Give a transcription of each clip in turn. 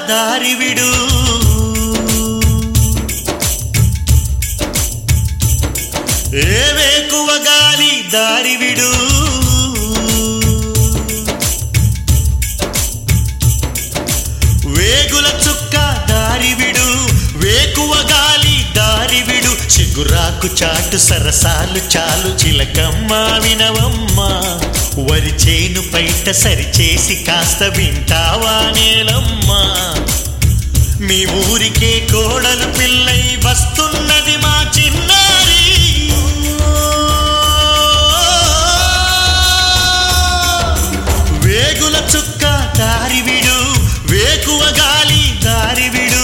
దారి విడు ఏ వేకువ గాలి దారి విడు వేగుల చుక్క దారి విడు వేకువ గాలి దారి విడు చిగురాకు చాటు సరసాలు చాలు చిలకమ్మ వినవమ్మ వరి చేను పైట సరిచేసి కాస్త వింటావా నేలమ్మ మీ ఊరికే కోడలు పిల్లై వస్తున్నది మా చిన్నారి వేగుల చుక్క దారి విడు వేకువ గాలి దారి విడు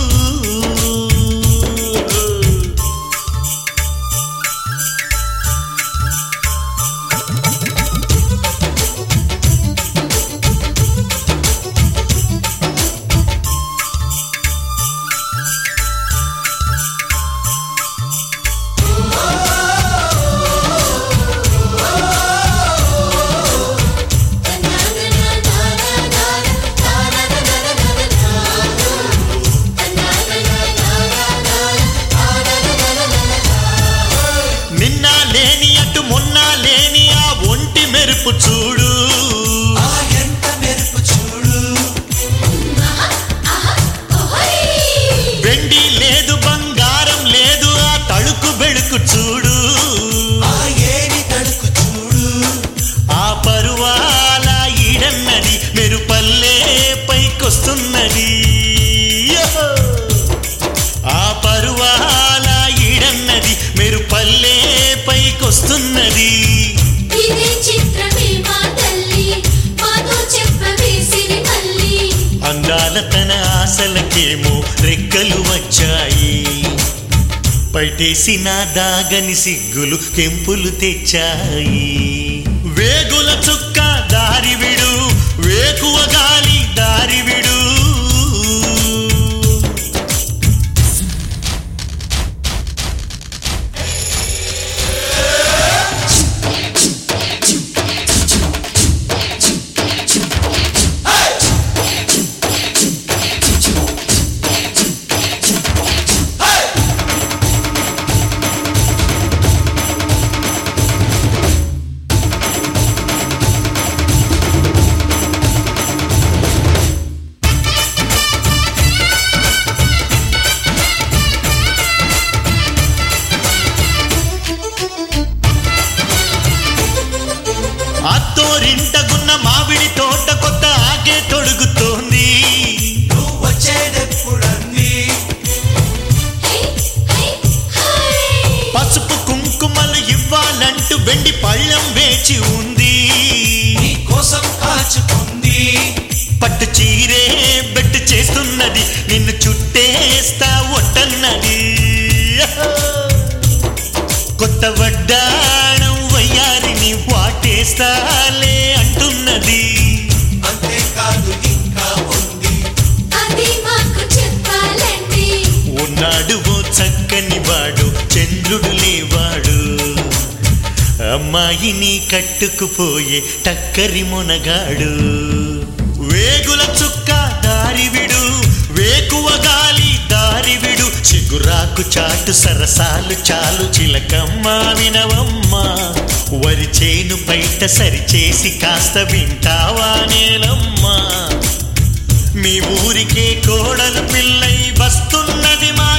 నిన్న లేని అటు మొన్న లేని ఆ ఒంటి మెరుపు చూడు ఆ ఎంత మెరుపు చూడు వెండి లేదు బంగారం లేదు ఆ తళుకు బెళుకు చూడు ఆ ఏడి తడుకు చూడు ఆ పరువాల ఈడన్నది మెరుపల్లే పైకొస్తున్నది యహో! ఆ పరువాల ఈడన్నది మెరుపల్లే పైకొస్తున్నది ఇదే చిత్రమే మా తల్లి మాతో చెప్పవే సిరిమల్లి అందాల తన ఆశలకేమో రెక్కలు వచ్చాయి పైటేసిన దాగని సిగ్గులు కెంపులు తెచ్చాయి వేగుల చుక్క దారి విడు వేకువ గాలి దారి విడు అత్తోరింటగున్న మామిడి తోట కొత్త ఆకే తొడుగుతోంది నువ్వు వచ్చేదెప్పుడంది హై హై హై పసుపు కుంకుమలు ఇవ్వాలంటూ వెండి పళ్ళెం వేచి ఉంది నీ కోసం కాచుకుంది పట్టు చీరే బెట్టు చేస్తున్నది నిన్ను చుట్టేస్తా ఒట్టన్నది కొత్త వడ్డాణం వయ్యారిని వాటేస్తాలే అంటున్నది అంతేకాదు ఇంకా ఉంది అది మాకు చెప్పాలండి ఉన్నాడు ఓ చక్కని వాడు చంద్రుడు లేవాడు అమ్మాయిని కట్టుకుపోయే టక్కరి మునగాడు వేగుల చుక్క దారి విడు వేకువ గాలి దారి విడు చిగురాకు చాటు సరసాలు చాలు చిలకమ్మ వినవమ్మ వరి చేను బయట సరిచేసి కాస్త వింటావా నేలమ్మ మీ ఊరికే కోడలు పిల్లై వస్తున్నది మా